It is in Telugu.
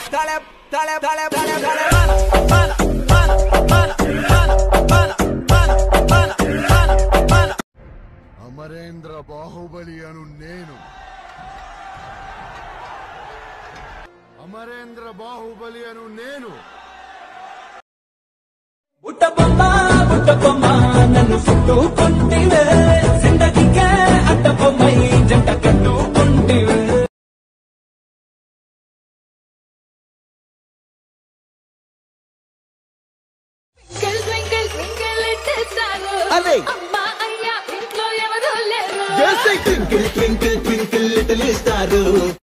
dale, dale, dale, dale, dale, pana, pana, pana, pana, pana, pana, pana, pana, pana, pana. Amarendra Baahubali అను నేను అమరేంద్ర బాహుబలి అను నేను బుట్ట బొమ్మ బుట్ట బొమ్మ నన్ను చుట్టుకుంటివే జిందగీకే అడ్డ బొమ్మై జంట కట్టుకుంటివే twinkle twinkle twinkle little star అదే. అమ్మా అయ్యా ఇంట్లో ఎవరూ లేరు twinkle twinkle twinkle little star